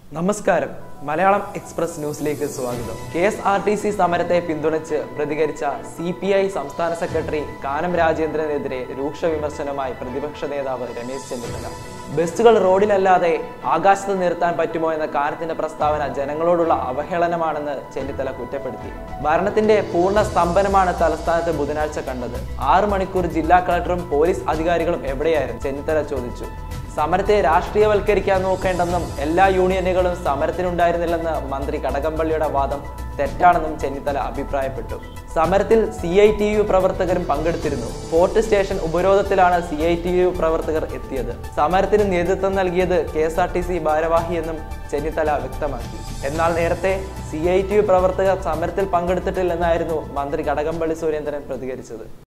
നമസ്കാരം മലയാളം എക്സ്പ്രസ് ന്യൂസിലേക്ക് സ്വാഗതം K S R T C സമരത്തെ പിന്തുണച്ച് പ്രതികരിച്ച സി പി ഐ സംസ്ഥാന സെക്രട്ടറി കാനം രാജേന്ദ്രനെതിരെ രൂക്ഷ വിമർശനമായി പ്രതിപക്ഷ നേതാവ് രമേശ് ചെന്നിത്തല ബസ്സുകൾ റോഡിലല്ലാതെ ആകാശത്ത് നിർത്താൻ പറ്റുമോ എന്ന കാനത്തിന്റെ പ്രസ്താവന ജനങ്ങളോടുള്ള അവഹേളനമാണെന്ന് ചെന്നിത്തല കുറ്റപ്പെടുത്തി ഭരണത്തിന്റെ പൂർണ്ണ സ്തംഭനമാണ് തലസ്ഥാനത്ത് ബുധനാഴ്ച കണ്ടത് ആറ് മണിക്കൂർ ജില്ലാ കളക്ടറും പോലീസ് അധികാരികളും എവിടെയായിരുന്നു ചെന്നിത്തല ചോദിച്ചു സമരത്തെ രാഷ്ട്രീയവൽക്കരിക്കാൻ നോക്കേണ്ടെന്നും എല്ലാ യൂണിയനുകളും സമരത്തിനുണ്ടായിരുന്നില്ലെന്ന് മന്ത്രി കടകംപള്ളിയുടെ വാദം തെറ്റാണെന്നും ചെന്നിത്തല അഭിപ്രായപ്പെട്ടു സമരത്തിൽ സി ഐ ടി യു പ്രവർത്തകരും പങ്കെടുത്തിരുന്നു ഫോർട്ട് സ്റ്റേഷൻ ഉപരോധത്തിലാണ് സി ഐ ടി യു പ്രവർത്തകർ എത്തിയത് സമരത്തിന് നേതൃത്വം നൽകിയത് K S R T C ഭാരവാഹിയെന്നും ചെന്നിത്തല വ്യക്തമാക്കി എന്നാൽ നേരത്തെ സി ഐ ടി യു പ്രവർത്തകർ സമരത്തിൽ പങ്കെടുത്തിട്ടില്ലെന്നായിരുന്നു മന്ത്രി കടകംപള്ളി സുരേന്ദ്രൻ പ്രതികരിച്ചത്